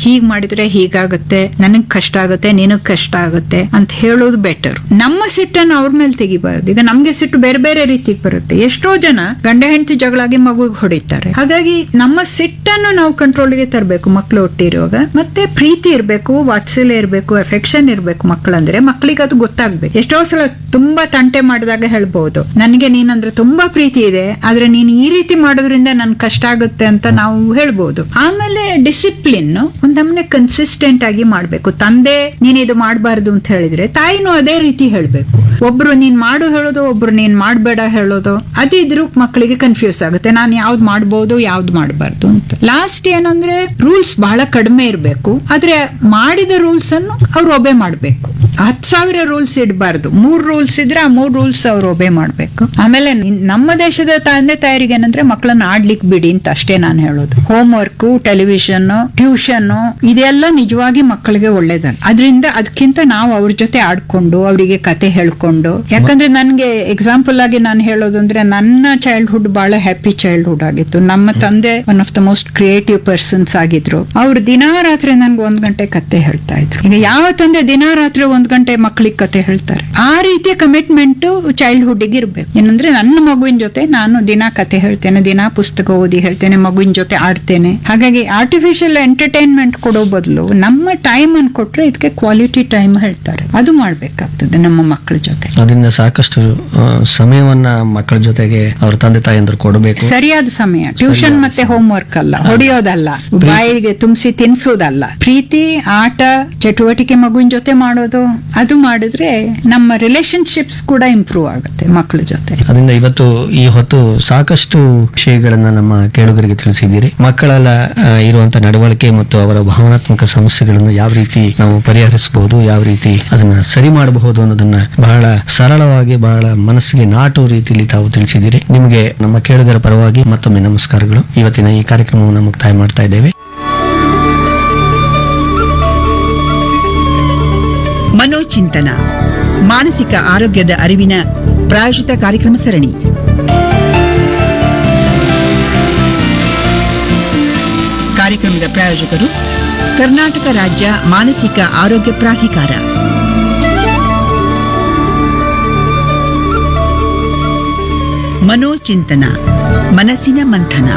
ಹೀಗ್ ಮಾಡಿದ್ರೆ ಹೀಗಾಗುತ್ತೆ ನನಗ್ ಕಷ್ಟ ಆಗುತ್ತೆ ನಿನಗ್ ಕಷ್ಟ ಆಗುತ್ತೆ ಅಂತ ಹೇಳೋದು ಬೆಟರ್ ನಮ್ಮ ಸಿಟ್ಟನ್ನು ಅವ್ರ ಮೇಲೆ ತೆಗಿಬಾರ್ದು ಈಗ ನಮ್ಗೆ ಸಿಟ್ಟು ಬೇರೆ ಬೇರೆ ರೀತಿಗೆ ಬರುತ್ತೆ ಎಷ್ಟೋ ಜನ ಗಂಡ ಹೆಂಡತಿ ಜಗಳಾಗಿ ಮಗುಗೆ ಹೊಡಿತಾರೆ ಹಾಗಾಗಿ ನಮ್ಮ ಸಿಟ್ಟನ್ನು ನಾವು ಕಂಟ್ರೋಲ್ಗೆ ತರಬೇಕು ಮಕ್ಕಳು ಒಟ್ಟಿರುವಾಗ ಮತ್ತೆ ಪ್ರೀತಿ ಇರಬೇಕು ವಾತ್ಸಲ್ಯ ಇರಬೇಕು ಎಫೆಕ್ಷನ್ ಇರಬೇಕು ಮಕ್ಕಳಂದ್ರೆ ಮಕ್ಕಳಿಗೆ ಅದು ಗೊತ್ತಾಗ್ಬೇಕು ಎಷ್ಟೋ ಸಲ ತುಂಬಾ ತಂಟೆ ಮಾಡಿದಾಗ ಹೇಳ್ಬಹುದು ನನಗೆ ನೀನಂದ್ರೆ ತುಂಬಾ ಪ್ರೀತಿ ಇದೆ ಆದ್ರೆ ನೀನು ಈ ರೀತಿ ಮಾಡೋದ್ರಿಂದ ನನ್ ಕಷ್ಟ ಆಗುತ್ತೆ ಅಂತ ನಾವು ಹೇಳ್ಬಹುದು ಆಮೇಲೆ ಡಿಸಿಪ್ಲಿನ್ ಒಂದಮ್ಮನೆ ಕನ್ಸಿಸ್ಟೆಂಟ್ ಆಗಿ ಮಾಡ್ಬೇಕು ತಂದೆ ನೀನ್ ಇದು ಮಾಡಬಾರ್ದು ಅಂತ ಹೇಳಿದ್ರೆ ತಾಯಿನೂ ಅದೇ ರೀತಿ ಹೇಳ್ಬೇಕು ಒಬ್ರು ನೀನ್ ಮಾಡು ಹೇಳೋದು ಒಬ್ರು ನೀನ್ ಮಾಡ್ಬೇಡ ಹೇಳೋದು ಅದಿದ್ರು ಮಕ್ಕಳಿಗೆ ಕನ್ಫ್ಯೂಸ್ ಆಗುತ್ತೆ ನಾನು ಯಾವ್ದು ಮಾಡ್ಬೋದು ಯಾವ್ದು ಮಾಡಬಾರ್ದು ಅಂತ ಲಾಸ್ಟ್ ಏನಂದ್ರೆ ರೂಲ್ಸ್ ಬಹಳ ಕಡಿಮೆ ಇರಬೇಕು ಆದ್ರೆ ಮಾಡಿದ ರೂಲ್ಸ್ ಅನ್ನು ಅವ್ರು ಒಬೆ ಮಾಡ್ಬೇಕು ಹತ್ ಸಾವಿರ ರೂಲ್ಸ್ ಇಡಬಾರ್ದು ಮೂರ್ ರೂಲ್ಸ್ ಇದ್ರೆ ಆ ಮೂರ್ ರೂಲ್ಸ್ ಅವ್ರು ಒಬೆ ಮಾಡ್ಬೇಕು ಆಮೇಲೆ ನಿನ್- ನಮ್ಮ ದೇಶದ ತಂದೆ ತಾಯರಿಗೆ ಏನಂದ್ರೆ ಮಕ್ಕಳನ್ನ ಆಡ್ಲಿಕ್ಕೆ ಬಿಡಿ ಅಂತ ಅಷ್ಟೇ ನಾನು ಹೇಳೋದು ಹೋಮ್ ವರ್ಕ್ ಟೆಲಿವಿಷನ್ ಟ್ಯೂಷನ್ ಇದೆಲ್ಲ ನಿಜವಾಗಿ ಮಕ್ಕಳಿಗೆ ಒಳ್ಳೇದಲ್ಲ ಅದರಿಂದ ಅದಕ್ಕಿಂತ ನಾವು ಅವ್ರ ಜೊತೆ ಆಡ್ಕೊಂಡು ಅವರಿಗೆ ಕತೆ ಹೇಳ್ಕೊಂಡು ಯಾಕಂದ್ರೆ ನನ್ಗೆ ಎಕ್ಸಾಂಪಲ್ ಆಗಿ ನಾನು ಹೇಳೋದು ಅಂದ್ರೆ ನನ್ನ ಚೈಲ್ಡ್ಹುಡ್ ಬಹಳ ಹ್ಯಾಪಿ ಚೈಲ್ಡ್ಹುಡ್ ಆಗಿತ್ತು ನಮ್ಮ ತಂದೆ one of the most creative persons ಆಗಿದ್ರು ಅವ್ರು ದಿನಾ ರಾತ್ರಿ ನನ್ಗೆ ಒಂದ್ ಗಂಟೆ ಕತೆ ಹೇಳ್ತಾ ಇದ್ರು ಈಗ ಯಾವ ತಂದೆ ದಿನಾ ರಾತ್ರಿ ಒಂದ್ ಗಂಟೆ ಮಕ್ಕಳಿಗೆ ಕತೆ ಹೇಳ್ತಾರೆ ಆ ರೀತಿಯ ಕಮಿಟ್ಮೆಂಟ್ ಚೈಲ್ಡ್ಹುಡ್ ಗೆ ಇರ್ಬೇಕು ಏನಂದ್ರೆ ನನ್ನ ಮಗುವಿನ ಜೊತೆ ನಾನು ದಿನ ಕತೆ ಹೇಳ್ತೇನೆ ದಿನ ಪುಸ್ತಕ ಓದಿ ಹೇಳ್ತೇನೆ ಮಗುವಿನ ಜೊತೆ ಆಡ್ತೇನೆ ಹಾಗಾಗಿ ಆರ್ಟಿಫಿಷಿಯಲ್ ಎಂಟರ್ಟೈನ್ಮೆಂಟ್ ಕೊಡೋ ಬದಲು ನಮ್ಮ ಟೈಮ್ ಅನ್ನು ಕೊಟ್ರೆ ಇದಕ್ಕೆ ಕ್ವಾಲಿಟಿ ಟೈಮ್ ಹೇಳ್ತಾರೆ ಅದು ಮಾಡ್ಬೇಕಾಗ್ತದೆ ನಮ್ಮ ಮಕ್ಕಳ ಜೊತೆ ಅದರಿಂದ ಸಾಕಷ್ಟು ಆ, ಸಮಯವನ್ನ ಮಕ್ಕಳ ಜೊತೆಗೆ ಅವ್ರ ತಂದೆ ತಾಯಿಯಂದ್ರು ಕೊಡಬೇಕು ಸರಿಯಾದ ಸಮಯ ಟ್ಯೂಷನ್ ಮತ್ತೆ ಹೋಮ್ ವರ್ಕ್ ಅಲ್ಲ ಹೊಡೆಯೋದಲ್ಲ ಬಾಯಿಗೆ ತುಂಬಿಸಿ ತಿನ್ಸೋದಲ್ಲ ಪ್ರೀತಿ ಆಟ ಚಟುವಟಿಕೆ ಮಗುವಿನ ಜೊತೆ ಮಾಡೋದು ಅದು ಮಾಡಿದ್ರೆ ನಮ್ಮ ರಿಲೇಶನ್ಶಿಪ್ಸ್ ಕೂಡ ಇಂಪ್ರೂವ್ ಆಗುತ್ತೆ ಮಕ್ಕಳ ಜೊತೆ ಅದರಿಂದ ಇವತ್ತು ಈ ಹೊತ್ತು ಸಾಕಷ್ಟು ವಿಷಯಗಳನ್ನ ನಮ್ಮ ಕೇಳುಗರಿಗೆ ತಿಳಿಸಿದ್ದೀರಿ ಮಕ್ಕಳೆಲ್ಲ ಆ, ಇರುವಂತ ನಡವಳಿಕೆ ಮತ್ತು ಅವರ ಭಾವನಾತ್ಮಕ ಸಮಸ್ಯೆಗಳನ್ನು ಯಾವ ರೀತಿ ನಾವು ಪರಿಹರಿಸಬಹುದು ಯಾವ ರೀತಿ ಅದನ್ನ ಸರಿ ಮಾಡಬಹುದು ಅನ್ನೋದನ್ನ ಬಹಳ ಸರಳವಾಗಿ ಬಹಳ ಮನಸ್ಸಿಗೆ ನಾಟು ರೀತಿಯಲ್ಲಿ ತಾವು ತಿಳಿಸಿದ್ದೀರಿ ನಿಮಗೆ ನಮ್ಮ ಕೇಳುಗರ ಪರವಾಗಿ ಮತ್ತೊಮ್ಮೆ ನಮಸ್ಕಾರಗಳು ಇವತ್ತಿನ ಈ ಕಾರ್ಯಕ್ರಮವನ್ನು ಮುಕ್ತಾಯ ಮಾಡ್ತಾ ಇದ್ದೇವೆ ಮನೋಚಿಂತನ ಮಾನಸಿಕ ಆರೋಗ್ಯದ ಅರಿವಿನ ಪ್ರಾಯೋಜಿತ ಕಾರ್ಯಕ್ರಮ ಸರಣಿ ಕಾರ್ಯಕ್ರಮದ ಪ್ರಾಯೋಜಕರು ಕರ್ನಾಟಕ ರಾಜ್ಯ ಮಾನಸಿಕ ಆರೋಗ್ಯ ಪ್ರಾಧಿಕಾರ ಮನೋಚಿಂತನ ಮನಸ್ಸಿನ ಮಂಥನ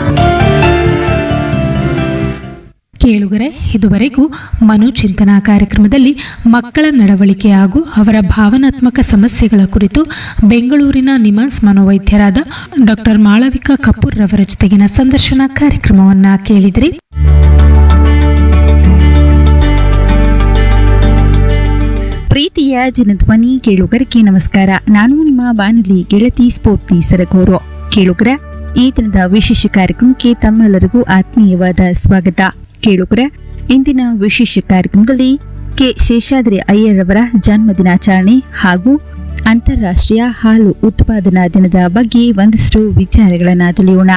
ಕೇಳುಗರೆ ಇದುವರೆಗೂ ಮನೋಚಿಂತನಾ ಕಾರ್ಯಕ್ರಮದಲ್ಲಿ ಮಕ್ಕಳ ನಡವಳಿಕೆ ಹಾಗೂ ಅವರ ಭಾವನಾತ್ಮಕ ಸಮಸ್ಯೆಗಳ ಕುರಿತು ಬೆಂಗಳೂರಿನ ನಿಮಾನ್ಸ್ ಮನೋವೈದ್ಯರಾದ ಡಾಕ್ಟರ್ ಮಾಳವಿಕಾ ಕಪೂರ್ ರವರ ಜೊತೆಗಿನ ಸಂದರ್ಶನ ಕಾರ್ಯಕ್ರಮವನ್ನ ಕೇಳಿದ್ರಿ ಪ್ರೀತಿಯ ಜನಧ್ವನಿ ಕೇಳುಗರಿಗೆ ನಮಸ್ಕಾರ ನಾನು ನಿಮ್ಮ ಬಾನುಲಿ ಗೆಳತಿ ಸ್ಫೂರ್ತಿ ಸರಗೂರು ಕೇಳುಗರ ಈ ದಿನದ ವಿಶೇಷ ಕಾರ್ಯಕ್ರಮಕ್ಕೆ ತಮ್ಮೆಲ್ಲರಿಗೂ ಆತ್ಮೀಯವಾದ ಸ್ವಾಗತ ಕೇಳುಗರ ಇಂದಿನ ವಿಶೇಷ ಕಾರ್ಯಕ್ರಮದಲ್ಲಿ ಕೆ ಶೇಷಾದ್ರಿ ಅಯ್ಯರವರ ಜನ್ಮ ದಿನಾಚರಣೆ ಹಾಗೂ ಅಂತಾರಾಷ್ಟ್ರೀಯ ಹಾಲು ಉತ್ಪಾದನಾ ದಿನದ ಬಗ್ಗೆ ಒಂದಷ್ಟು ವಿಚಾರಗಳನ್ನ ತಿಳಿಯೋಣ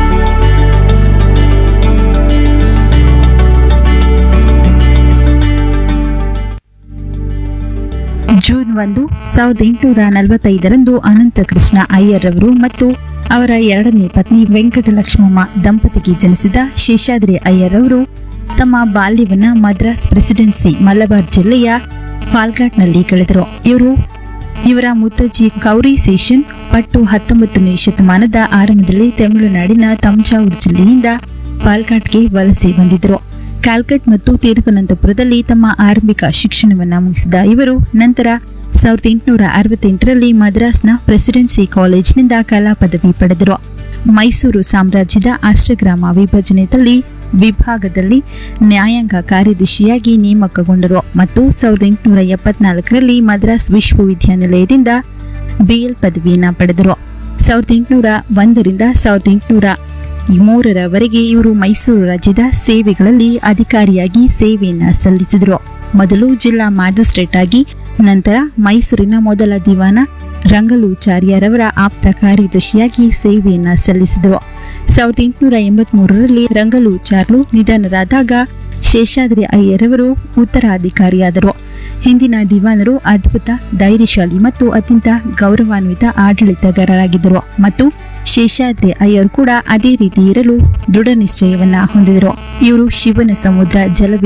ಜೂನ್ ಒಂದು ಸಾವಿರದ ಎಂಟುನೂರ ನಲವತ್ತೈದರಂದು ಅನಂತ ಕೃಷ್ಣ ಅಯ್ಯರ್ರವರು ಮತ್ತು ಅವರ ಎರಡನೇ ಪತ್ನಿ ವೆಂಕಟಲಕ್ಷ್ಮಮ್ಮ ದಂಪತಿಗೆ ಜನಿಸಿದ ಶೇಷಾದ್ರಿ ಅಯ್ಯರ್ರವರು ತಮ್ಮ ಬಾಲ್ಯವನ್ನ ಮದ್ರಾಸ್ ಪ್ರೆಸಿಡೆನ್ಸಿ ಮಲಬಾರ್ ಜಿಲ್ಲೆಯ ಪಾಲ್ಘಾಟ್ನಲ್ಲಿ ಕಳೆದರು ಇವರು ಇವರ ಮುತ್ತಜ್ಜಿ ಕೌರಿ ಸೇಷನ್ ಪಟ್ಟು ಹತ್ತೊಂಬತ್ತನೇ ಶತಮಾನದ ಆರಂಭದಲ್ಲಿ ತಮಿಳುನಾಡಿನ ತಂಜಾವೂರು ಜಿಲ್ಲೆಯಿಂದ ಪಾಲ್ಘಾಟ್ಗೆ ವಲಸೆ ಬಂದಿದ್ದರು ಕ್ಯಾಲ್ಕಟ್ ಮತ್ತು ತಿರುವನಂತಪುರದಲ್ಲಿ ತಮ್ಮ ಆರಂಭಿಕ ಶಿಕ್ಷಣವನ್ನ ಮುಗಿಸಿದ ಇವರು ನಂತರ ಸಾವಿರದ ಎಂಟುನೂರ ಅರವತ್ತೆಂಟರಲ್ಲಿ ಮದ್ರಾಸ್ನ ಪ್ರೆಸಿಡೆನ್ಸಿ ಕಾಲೇಜಿನಿಂದ ಕಲಾ ಪದವಿ ಪಡೆದರು ಮೈಸೂರು ಸಾಮ್ರಾಜ್ಯದ ಅಷ್ಟಗ್ರಾಮ ವಿಭಜನೆಯಲ್ಲಿ ವಿಭಾಗದಲ್ಲಿ ನ್ಯಾಯಾಂಗ ಕಾರ್ಯದರ್ಶಿಯಾಗಿ ನೇಮಕಗೊಂಡರು ಮತ್ತು ಸಾವಿರದ ಎಂಟುನೂರ ಎಪ್ಪತ್ನಾಲ್ಕರಲ್ಲಿ ಮದ್ರಾಸ್ ವಿಶ್ವವಿದ್ಯಾನಿಲಯದಿಂದ ಬಿಎಲ್ ಪದವಿಯನ್ನ ಪಡೆದರು ಸಾವಿರದ ಎಂಟುನೂರ ಒಂದರಿಂದ ಸಾವಿರದ ಎಂಟುನೂರ ಮೂರರವರೆಗೆ ಇವರು ಮೈಸೂರು ರಾಜ್ಯದ ಸೇವೆಗಳಲ್ಲಿ ಅಧಿಕಾರಿಯಾಗಿ ಸೇವೆಯನ್ನ ಸಲ್ಲಿಸಿದರು ಮೊದಲು ಜಿಲ್ಲಾ ಮ್ಯಾಜಿಸ್ಟ್ರೇಟ್ ಆಗಿ ನಂತರ ಮೈಸೂರಿನ ಮೊದಲ ದಿವಾನ ರಂಗಲೂಚಾರ್ಯರವರ ಆಪ್ತ ಕಾರ್ಯದರ್ಶಿಯಾಗಿ ಸೇವೆಯನ್ನ ಸಲ್ಲಿಸಿದರು ಸಾವಿರದ ಎಂಟುನೂರ ಎಂಬತ್ಮೂರರಲ್ಲಿ ರಂಗಲೂಚಾರ್ಲು ನಿಧನರಾದಾಗ ಶೇಷಾದ್ರಿ ಅಯ್ಯರವರು ಉತ್ತರಾಧಿಕಾರಿಯಾದರು ಹಿಂದಿನ ದಿವಾನರು ಅದ್ಭುತ ಧೈರ್ಯಶಾಲಿ ಮತ್ತು ಅತ್ಯಂತ ಗೌರವಾನ್ವಿತ ಆಡಳಿತಗಾರರಾಗಿದ್ದರು ಮತ್ತು ಶೇಷಾದ್ರಿ ಅಯ್ಯರ್ ಕೂಡ ಅದೇ ರೀತಿ ಇರಲು ದೃಢ ನಿಶ್ಚಯವನ್ನ ಹೊಂದಿದರು ಇವರು ಶಿವನ ಸಮುದ್ರ ಜಲ